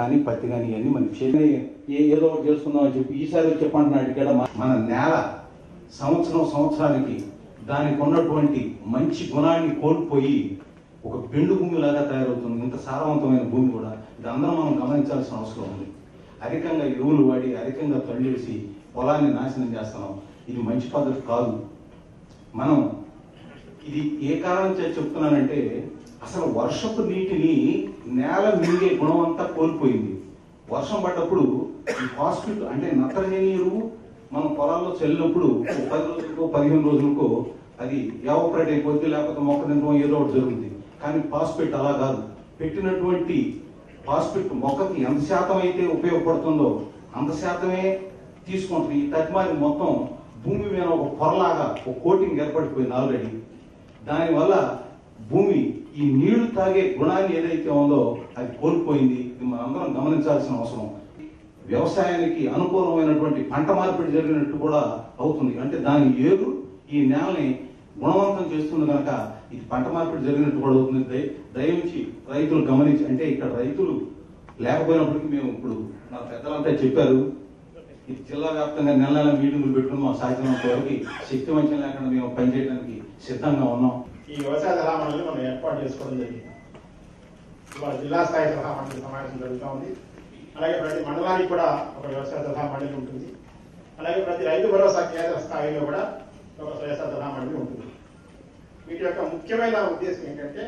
కానీ పత్తి కానీ ఇవన్నీ మనకి చేయాలి ఏ- ఏదో ఒకటి చేసుకుందాం అని చెప్పి ఈసారి వచ్చే పంట నాటికాడ మన- మన నేల సంవత్సరం సంవత్సరానికి దానికి ఉన్నటువంటి మంచి గుణాన్ని కోల్పోయి ఒక బెండు భూమి లాగా తయారవుతుంది ఇంత సారవంతమైన భూమి కూడా ఇది అందరం మనం గమనించాల్సిన అవసరం ఉంది అధికంగా ఎరువులు వాడి అధికంగా తళ్ళేసి పొలాన్ని నాశనం చేస్తున్నాం ఇది మంచి పద్ధతి కాదు మనం ఇది ఏ కారణం చేత చెప్తున్నానంటే అసలు వర్షపు నీటిని నేల మింగే గుణం అంతా కోల్పోయింది వర్షం పడ్డప్పుడు ఈ ఫాస్ఫేట్ అంటే నత్రజని ఎరువు మనం పొలాల్లో చల్లినప్పుడు ఒక పది రోజులకో పదిహేను రోజులకో అది ఎవాపరేట్ అయిపోద్ది లేకపోతే మొక్క నింపడం ఏదో ఒకటి జరుగుతుంది కానీ ఫాస్ఫేట్ అలా కాదు పెట్టినటువంటి ఫాస్ఫేట్ మొక్కకి ఎంత శాతం అయితే ఉపయోగపడుతుందో అంత శాతమే తీసుకుంటుంది ఈ తట్మారి మొత్తం భూమి మీద ఒక పొరలాగా ఒక కోటింగ్ ఏర్పడిపోయింది ఆల్రెడీ దానివల్ల భూమి ఈ నీళ్లు తాగే గుణాన్ని ఏదైతే ఉందో అది కోల్పోయింది ఇది మనందరం గమనించాల్సిన అవసరం వ్యవసాయానికి అనుకూలమైనటువంటి పంట మార్పిడి జరిగినట్టు కూడా అవుతుంది అంటే దాని ఏరు ఈ నేలని గుణవంతం చేస్తుంది కనుక ఇది పంట మార్పిడి జరిగినట్టు కూడా అవుతుంది దయ దయించి రైతులు గమనించి అంటే ఇక్కడ రైతులు లేకపోయినప్పటికీ మేము ఇప్పుడు నా పెద్దలంతా చెప్పారు ఈ జిల్లా వ్యాప్తంగా నెల నెల మీటింగులు పెట్టుకుని మా సాధ్యమైనంత వరకు శక్తి వంచన లేకుండా మేము పనిచేయడానికి సిద్ధంగా ఉన్నాం ఈ వ్యవసాయ సలహా మండలి మనం ఏర్పాటు చేసుకోవడం జరిగింది ఇవాళ జిల్లా స్థాయి సలహా మండలి సమావేశం జరుగుతూ ఉంది అలాగే ప్రతి మండలానికి కూడా ఒక వ్యవసాయ సలహా మండలి ఉంటుంది అలాగే ప్రతి రైతు భరోసా కేంద్ర స్థాయిలో కూడా ఒక వ్యవసాయ సలహా మండలి ఉంటుంది వీటి యొక్క ముఖ్యమైన ఉద్దేశం ఏంటంటే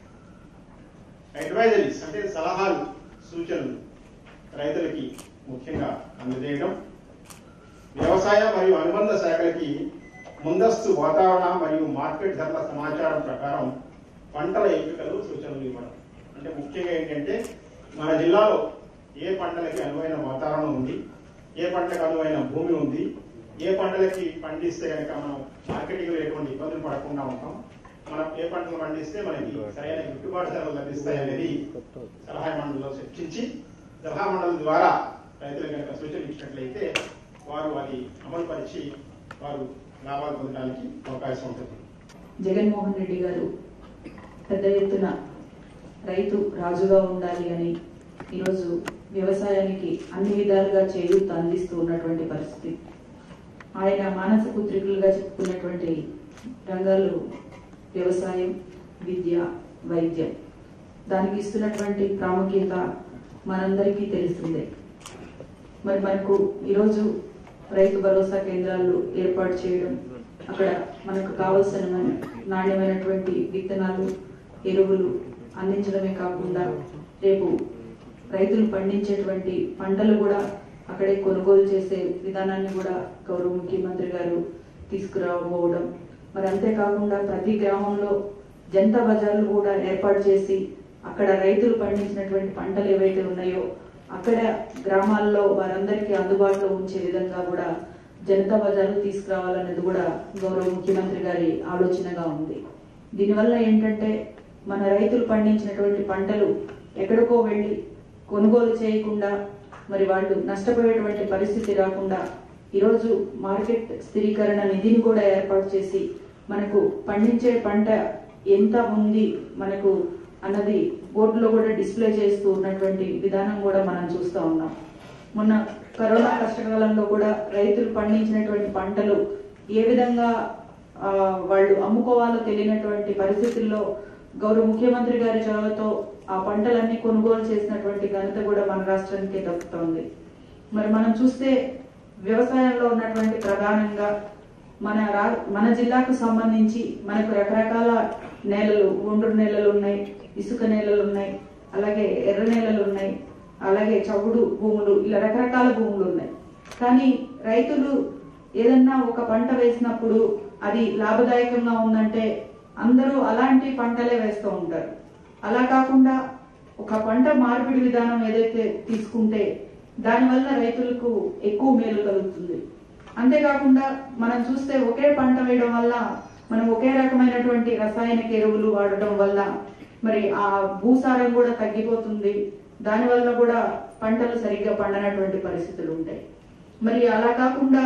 అడ్వైజరీస్ అంటే సలహాలు సూచనలు రైతులకి ముఖ్యంగా అందజేయడం వ్యవసాయ మరియు అనుబంధ శాఖలకి ముందస్తు వాతావరణ మరియు మార్కెట్ ధరల సమాచారం ప్రకారం పంటల ఎంపికలు సూచనలు ఇవ్వడం అంటే ముఖ్యంగా ఏంటంటే మన జిల్లాలో ఏ పంటలకి అనువైన వాతావరణం ఉంది ఏ పంటలకు అనువైన భూమి ఉంది ఏ పంటలకి పండిస్తే కనుక మనం మార్కెటింగ్ లో ఎటువంటి ఇబ్బందులు పడకుండా ఉంటాం మనం ఏ పంటలు పండిస్తే మనకి సరైన గిట్టుబాటు ధరలు లభిస్తాయి అనేది సలహా మండలిలో చర్చించి సలహా మండలి ద్వారా రైతులకు కనుక సూచనలు ఇచ్చినట్లయితే వారు అది అమలు పరిచి వారు లాభాలు పొందడానికి అవకాశం ఉంటుంది జగన్మోహన్ రెడ్డి గారు పెద్ద ఎత్తున రైతు రాజుగా ఉండాలి అని ఈరోజు వ్యవసాయానికి అన్ని విధాలుగా చేయూత అందిస్తూ ఉన్నటువంటి పరిస్థితి ఆయన మానస పుత్రికలుగా చెప్పుకున్నటువంటి రంగాలు వ్యవసాయం విద్య వైద్యం దానికి ఇస్తున్నటువంటి ప్రాముఖ్యత మనందరికీ తెలిసిందే మరి మనకు ఈరోజు రైతు భరోసా కేంద్రాలు ఏర్పాటు చేయడం అక్కడ మనకు కావలసిన నాణ్యమైనటువంటి విత్తనాలు ఎరువులు అందించడమే కాకుండా రేపు రైతులు పండించేటువంటి పంటలు కూడా అక్కడే కొనుగోలు చేసే విధానాన్ని కూడా గౌరవ ముఖ్యమంత్రి గారు తీసుకురాబోవడం మరి అంతేకాకుండా ప్రతి గ్రామంలో జనతా బజార్లు కూడా ఏర్పాటు చేసి అక్కడ రైతులు పండించినటువంటి పంటలు ఏవైతే ఉన్నాయో అక్కడ గ్రామాల్లో వారందరికీ అందుబాటులో ఉంచే విధంగా కూడా జనతా బజార్లు తీసుకురావాలనేది కూడా గౌరవ ముఖ్యమంత్రి గారి ఆలోచనగా ఉంది దీనివల్ల ఏంటంటే మన రైతులు పండించినటువంటి పంటలు ఎక్కడికో వెళ్ళి కొనుగోలు చేయకుండా మరి వాళ్ళు నష్టపోయేటువంటి పరిస్థితి రాకుండా ఈరోజు మార్కెట్ స్థిరీకరణ నిధిని కూడా ఏర్పాటు చేసి మనకు పండించే పంట ఎంత ఉంది మనకు అన్నది బోర్డులో కూడా డిస్ప్లే చేస్తూ ఉన్నటువంటి విధానం కూడా మనం చూస్తూ ఉన్నాం మొన్న కరోనా కష్టకాలంలో కూడా రైతులు పండించినటువంటి పంటలు ఏ విధంగా ఆ, వాళ్ళు అమ్ముకోవాలో తెలియనటువంటి పరిస్థితుల్లో గౌరవ ముఖ్యమంత్రి గారి చొరవతో ఆ పంటలన్నీ కొనుగోలు చేసినటువంటి ఘనత కూడా మన రాష్ట్రానికే దక్కుతోంది మరి మనం చూస్తే వ్యవసాయంలో ఉన్నటువంటి ప్రధానంగా మన రా మన జిల్లాకు సంబంధించి మనకు రకరకాల నేలలు ఒండ్రు నేలలు ఉన్నాయి ఇసుక నేలలు ఉన్నాయి అలాగే ఎర్ర నేలలు ఉన్నాయి అలాగే చవుడు భూములు ఇలా రకరకాల భూములు ఉన్నాయి కానీ రైతులు ఏదన్నా ఒక పంట వేసినప్పుడు అది లాభదాయకంగా ఉందంటే అందరూ అలాంటి పంటలే వేస్తూ ఉంటారు అలా కాకుండా ఒక పంట మార్పిడి విధానం ఏదైతే తీసుకుంటే దానివల్ల రైతులకు ఎక్కువ మేలు కలుగుతుంది అంతేకాకుండా మనం చూస్తే ఒకే పంట వేయడం వల్ల మనం ఒకే రకమైనటువంటి రసాయనిక ఎరువులు వాడటం వల్ల మరి ఆ భూసారం కూడా తగ్గిపోతుంది దానివల్ల కూడా పంటలు సరిగ్గా పండనటువంటి పరిస్థితులు ఉంటాయి మరి అలా కాకుండా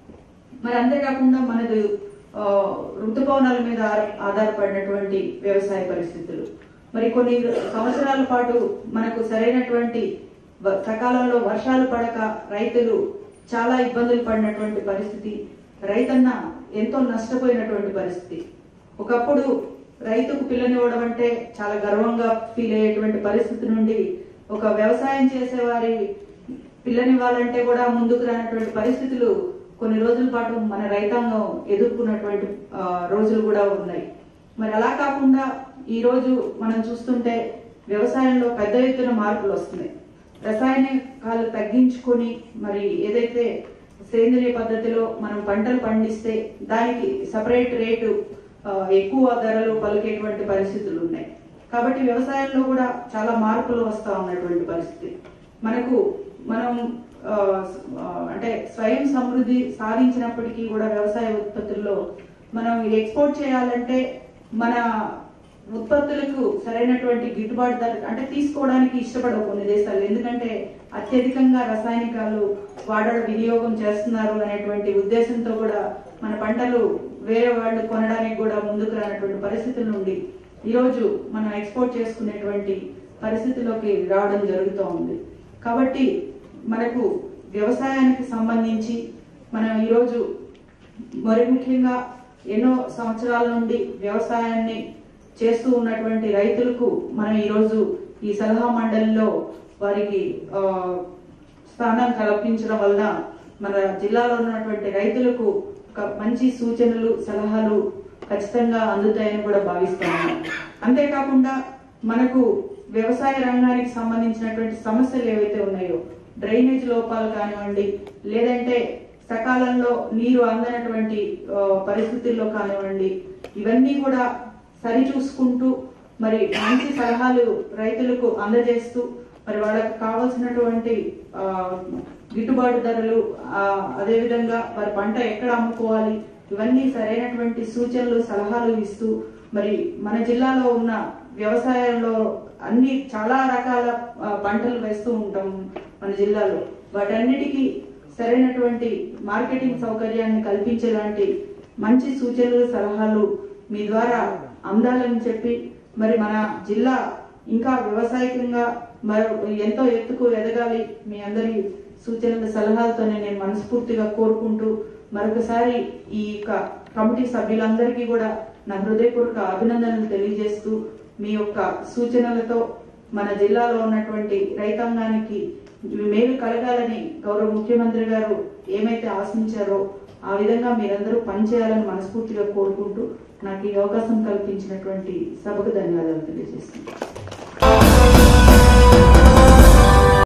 మరి అంతేకాకుండా మనది ఆ, ఋతుపవనాల మీద ఆధార- ఆధారపడినటువంటి వ్యవసాయ పరిస్థితులు మరి కొన్ని సంవత్సరాల పాటు మనకు సరైనటువంటి వ- సకాలంలో వర్షాలు పడక రైతులు చాలా ఇబ్బందులు పడినటువంటి పరిస్థితి రైతన్న ఎంతో నష్టపోయినటువంటి పరిస్థితి ఒకప్పుడు రైతుకు పిల్లనివ్వడం అంటే చాలా గర్వంగా ఫీల్ అయ్యేటువంటి పరిస్థితి నుండి ఒక వ్యవసాయం చేసేవారి పిల్లనివ్వాలంటే కూడా ముందుకు రానటువంటి పరిస్థితులు కొన్ని రోజుల పాటు మన రైతాంగం ఎదుర్కొన్నటువంటి ఆ, రోజులు కూడా ఉన్నాయి మరి అలా కాకుండా ఈ రోజు మనం చూస్తుంటే వ్యవసాయంలో పెద్ద ఎత్తున మార్పులు వస్తున్నాయి రసాయనికాలు తగ్గించుకొని మరి ఏదైతే సేంద్రియ పద్ధతిలో మనం పంటలు పండిస్తే దానికి సపరేట్ రేటు ఆ, ఎక్కువ ధరలు పలికేటువంటి పరిస్థితులు ఉన్నాయి కాబట్టి వ్యవసాయంలో కూడా చాలా మార్పులు వస్తా ఉన్నటువంటి పరిస్థితి మనకు మనం ఆ, ఆ, అంటే స్వయం సమృద్ధి సాధించినప్పటికీ కూడా వ్యవసాయ ఉత్పత్తుల్లో మనం ఎక్స్పోర్ట్ చేయాలంటే మన ఉత్పత్తులకు సరైనటువంటి గిట్టుబాటు ధర అంటే తీసుకోవడానికి ఇష్టపడవు కొన్ని దేశాలు ఎందుకంటే అత్యధికంగా రసాయనికాలు వాడడం వినియోగం చేస్తున్నారు అనేటువంటి ఉద్దేశంతో కూడా మన పంటలు వేరే వాళ్ళు కొనడానికి కూడా ముందుకు రానటువంటి పరిస్థితుల నుండి ఈరోజు మనం ఎక్స్పోర్ట్ చేసుకునేటువంటి పరిస్థితిలోకి రావడం జరుగుతూ ఉంది కాబట్టి మనకు వ్యవసాయానికి సంబంధించి మనం ఈరోజు మరి ముఖ్యంగా ఎన్నో సంవత్సరాల నుండి వ్యవసాయాన్ని చేస్తూ ఉన్నటువంటి రైతులకు మనం ఈరోజు ఈ సలహా మండలిలో వారికి ఆ, స్థానం కల్పించడం వలన మన జిల్లాలో ఉన్నటువంటి రైతులకు ఒక మంచి సూచనలు సలహాలు ఖచ్చితంగా అందుతాయని కూడా భావిస్తున్నాను అంతేకాకుండా మనకు వ్యవసాయ రంగానికి సంబంధించినటువంటి సమస్యలు ఏవైతే ఉన్నాయో డ్రైనేజ్ లోపాలు కానివ్వండి లేదంటే సకాలంలో నీరు అందనటువంటి ఆ, పరిస్థితుల్లో కానివ్వండి ఇవన్నీ కూడా సరి చూసుకుంటూ మరి మంచి సలహాలు రైతులకు అందజేస్తూ మరి వాళ్ళకి కావాల్సినటువంటి ఆ, గిట్టుబాటు ధరలు ఆ, అదేవిధంగా వారి పంట ఎక్కడ అమ్ముకోవాలి ఇవన్నీ సరైనటువంటి సూచనలు సలహాలు ఇస్తూ మరి మన జిల్లాలో ఉన్న వ్యవసాయంలో అన్ని చాలా రకాల ఆ, పంటలు వేస్తూ ఉంటాం మన జిల్లాలో వాటన్నిటికీ సరైనటువంటి మార్కెటింగ్ సౌకర్యాన్ని కల్పించేలాంటి మంచి సూచనలు సలహాలు మీ ద్వారా అందాలని చెప్పి మరి మన జిల్లా ఇంకా వ్యవసాయకంగా మరో ఎంతో ఎత్తుకు ఎదగాలి మీ అందరి సూచనల సలహాలతోనే నేను మనస్ఫూర్తిగా కోరుకుంటూ మరొకసారి ఈ యొక్క కమిటీ సభ్యులందరికీ కూడా నా హృదయపూర్వక అభినందనలు తెలియజేస్తూ మీ యొక్క సూచనలతో మన జిల్లాలో ఉన్నటువంటి రైతాంగానికి మేలు కలగాలని గౌరవ ముఖ్యమంత్రి గారు ఏమైతే ఆశించారో ఆ విధంగా మీరందరూ పనిచేయాలని మనస్ఫూర్తిగా కోరుకుంటూ నాకు ఈ అవకాశం కల్పించినటువంటి సభకు ధన్యవాదాలు తెలియజేస్తున్నాను